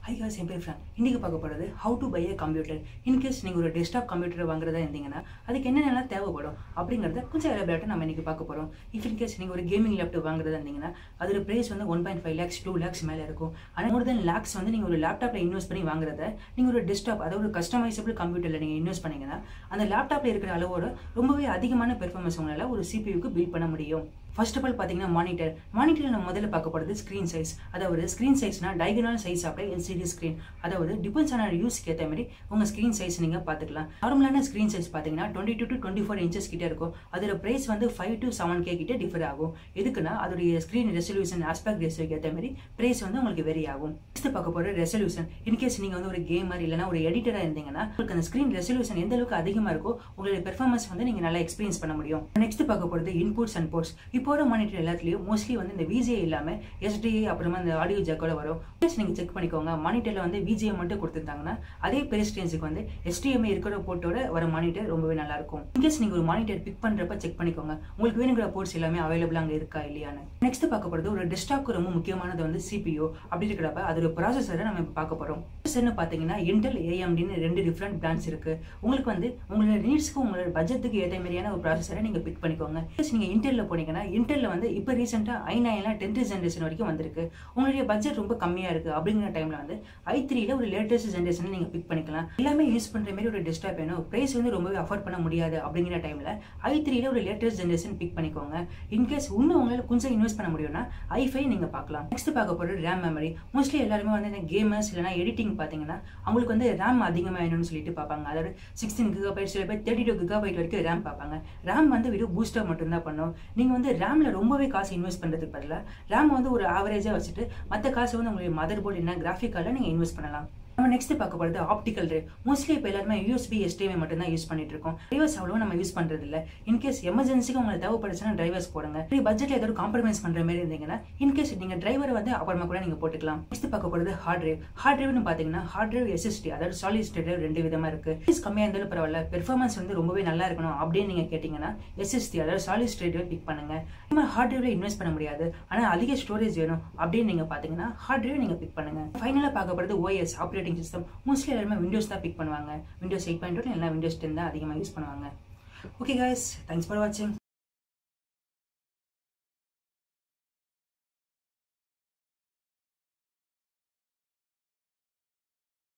high cos என் பேர் prawn இன்றைக்கி பார்க்க போகிறது how to buy a computer in case நீங்கள் ஒரு டெஸ்க்டாப் கம்ப்யூட்டர் வாங்குறதா இருந்தீங்கன்னா அதுக்கு என்னென்னலாம் தேவைப்படும் அப்படிங்கிறத கொஞ்சம் எலபரேட்டாக நம்ம இன்றைக்கி பார்க்க போகிறோம் இஃப் இன்கேஸ் நீங்கள் ஒரு கேமிங் லேப்டாப் வாங்குறதா இருந்தீங்கன்னா அதோட ப்ரைஸ் வந்து one point five lakhs to lakhs மேலே இருக்கும் ஆனால் மோர் தென் லேக்ஸ் வந்து நீங்கள் ஒரு லேப்டாப்பில் இன்வெஸ்ட் பண்ணி வாங்குறத நீங்கள் ஒரு டெஸ்க்டாப் அதாவது ஒரு கஸ்டமைசபிள் கம்ப்யூட்டரில் நீங்கள் இன்வெஸ்ட் பண்ணீங்கன்னா அந்த லேப்டாப்பில் இருக்கிற அளவோட ரொம்பவே அதிகமான பெர்ஃபார்மன்ஸ் உங்களால் ஒரு சிபியூக்கு பில்ட் பண்ண முடியும் ஃபர்ஸ்ட் ஆஃப் ஆல் பார்த்தீங்கன்னா மானிட்டர் மானிட்டரில் நம்ம முதல்ல பார்க்க போகிறது ஸ்க்ரீன் சைஸ் அதாவது ஸ்க்ரீன் சைஸ்னா டைகனல் சைஸ் அப்படியே எல்சிடி ஸ்க்ரீன் அதாவது டிபெண்ட்ஸ் ஆன யூஸ்க்கு ஏற்ற மாதிரி உங்கள் ஸ்க்ரீன் சைஸ் நீங்கள் பார்த்துக்கலாம் நார்மலான ஸ்க்ரீன் சைஸ் பார்த்தீங்கன்னா twenty two to twenty four inches கிட்ட இருக்கும் அதோட ப்ரைஸ் வந்து ஃபைவ் டு செவன் கே கிட்ட டிஃபர் ஆகும் எதுக்குன்னா அதோடைய ஸ்க்ரீன் ரெசல்யூஷன் ஆஸ்பெக்ட் ரேஷியோக்கு ஏற்ற மாதிரி ப்ரைஸ் வந்து உங்களுக்கு வெரி ஆகும் நெக்ஸ்ட் பார்க்க போகிற ரெசல்யூஷன் இன்கேஸ் நீங்கள் வந்து ஒரு கேமர் இல்லைனா ஒரு எடிட்டராக இருந்தீங்கன்னா உங்களுக்கு அந்த ஸ்க்ரீன் ரெசல்யூஷன் எந்த அளவுக்கு அதிகமாக இருக்கோ உங்களுடைய பெர்ஃபார்மன்ஸ் வந்து நீங்கள் நல்லா எக்ஸ்பீரியன்ஸ் பண்ண முடியும் நெக்ஸ்ட் பார்க்க போகிறது இன்புட்ஸ் அண்ட் போர்ட்ஸ் இப்போ ஒரு மானிட்டர் எல்லாத்துலேயும் மோஸ்ட்லி வந்து இந்த விஜே இல்லாமல் எஸ்டிஏ அப்புறமா இந்த ஆடியோ ஜாக்கோட வரும் ப்ளஸ் நீங்கள் செக் பண்ணிக்கோங்க மானிட்டரில் வந்து விஜே மட்டும் கொடுத்துருந்தாங்கன்னா அதே பெரிஸ்டேன்ஸுக்கு வந்து எஸ்டிஎம்ஐ இருக்கிற போர்ட்டோட வர மானிட்டர் ரொம்பவே நல்லா இருக்கும் இன்கேஸ் நீங்கள் ஒரு மானிட்டர் பிக் பண்ணுறப்ப செக் பண்ணிக்கோங்க உங்களுக்கு வேணுங்கிற போர்ட்ஸ் எல்லாமே அவைலபிள் அங்கே இருக்கா இல்லையான்னு நெக்ஸ்ட் பார்க்க போகிறது ஒரு டெஸ்க்டாப்க்கு ரொம்ப முக்கியமானது வந்து சிபிஓ அப்படி இருக்கிறப்ப அதோட ப்ராசஸரை நம்ம இப்போ பார்க்க போகிறோம் ப்ராசஸர்னு பார்த்தீங்கன்னா இன்டெல் ஏஎம்டின்னு ரெண்டு டிஃப்ரெண்ட் பிராண்ட்ஸ் இருக்கு உங்களுக்கு வந்து உங்களோட நீட்ஸ்க்கு உங்களோட பட்ஜெட்டுக்கு ஏற்ற மாதிரியான ஒரு ப்ராசஸரை நீங்கள் பிக் பண்ணிக்கோங்க ப்ளஸ் நீங்கள் இன்டெல்ல போனீங்கன்னா இன்டெல்ல வந்து இப்போ ரீசெண்டாக ஐ நைன்லாம் டென்த் ஜென்ரேஷன் வரைக்கும் வந்திருக்கு உங்களுடைய பட்ஜெட் ரொம்ப கம்மியாக இருக்குது அப்படிங்கிற டைமில் வந்து ஐ த்ரீல ஒரு லேட்டஸ்ட் ஜென்ரேஷன் நீங்கள் பிக் பண்ணிக்கலாம் எல்லாமே யூஸ் பண்ணுற மாதிரி ஒரு டெஸ்க்டாப் வேணும் ப்ரைஸ் வந்து ரொம்பவே அஃபோர்ட் பண்ண முடியாது அப்படிங்கிற டைமில் ஐ த்ரீல ஒரு லேட்டஸ்ட் ஜென்ரேஷன் பிக் பண்ணிக்கோங்க இன்கேஸ் இன்னும் உங்களால் கொஞ்சம் இன்வெஸ்ட் பண்ண முடியும்னா ஐ ஃபை நீங்கள் பார்க்கலாம் நெக்ஸ்ட் பார்க்க போகிறது ரேம் மெமரி மோஸ்ட்லி எல்லாருமே வந்து இந்த கேமர்ஸ் இல்லைனா எடிட்டிங் பார்த்தீங்கன்னா அவங்களுக்கு வந்து ரேம் அதிகமாக வேணும்னு சொல்லிட்டு பார்ப்பாங்க அதாவது சிக்ஸ்டீன் கிகா பைட் சில பேர் தேர்ட்டி டூ கிகா பைட் வரைக்கும் ரேம் பார்ப்பாங்க ரேம் வந்து வெறும் பூஸ்டர் மட்டும்தான் பண்ணும் நீங்கள் வந்து ரேமில் ரொம்பவே காசு இன்வெஸ்ட் பண்ணுறதுக்கு பதிலாக ரேம் வந்து ஒரு ஆவரேஜாக வச்சுட்டு மற்ற காசு வந்து உங்களுடைய மதர் போர்டு என்ன கிராஃபிக் கார்டில் நீங்கள் இன்வெஸ்ட் பண்ணலாம் நம்ம நெக்ஸ்ட் பார்க்க போகிறது ஆப்டிக்கல் ட்ரைவ் மோஸ்ட்லி இப்போ எல்லாருமே யூஎஸ்பி எஸ்டிஎம்ஐ மட்டும் தான் யூஸ் பண்ணிட்டு இருக்கோம் டிரைவர்ஸ் அவ்வளோ நம்ம யூஸ் பண்ணுறது இல்லை இன்கேஸ் எமர்ஜென்சிக்கு உங்களுக்கு தேவைப்படுச்சுன்னா டிரைவர்ஸ் போடுங்க இப்படி பட்ஜெட்டில் ஏதாவது காம்ப்ரமைஸ் பண்ணுற மாதிரி இருந்தீங்கன்னா இன்கேஸ் நீங்கள் டிரைவரை வந்து அப்புறமா கூட நீங்கள் போட்டுக்கலாம் நெக்ஸ்ட் பார்க்க போகிறது ஹார்ட் டிரைவ் ஹார்ட் டிரைவ்னு பார்த்தீங்கன்னா ஹார்ட் டிரைவ் எஸ்எஸ்டி அதாவது சாலிட் ஸ்டேட் டிரைவ் ரெண்டு விதமாக இருக்குது ப்ரைஸ் கம்மியாக இருந்தாலும் பரவாயில்ல பெர்ஃபார்மன்ஸ் வந்து ரொம்பவே நல்லா இருக்கணும் அப்படின்னு நீங்கள் கேட்டிங்கன்னா எஸ்எஸ்டி அதாவது சாலிட் ஸ்டேட் டிரைவ் பிக் பண்ணுங்க நம்ம ஹார்ட் டிரைவ்ல இன்வெஸ்ட் பண்ண முடியாது ஆனால் அதிக ஸ்டோரேஜ் வேணும் அப்படின்னு நீங்கள் பார்த்தீங்கன்னா ஹார்ட் டிரைவ் நீங்கள் பிக் பண்ணுங்க ஃபைனலாக பார்க்க போகிறது ஓஎஸ் ஆப்ரேட்டிங் சிஸ்டம் மோஸ்ட்லி எல்லாருமே விண்டோஸ் தான் பிக் பண்ணுவாங்க விண்டோஸ் எயிட் பாயிண்ட் எல்லாம் விண்டோஸ் டென் தான் அதிகமாக யூஸ் பண்ணுவாங்க ஓகே guys தேங்க்ஸ் ஃபார் வாட்சிங்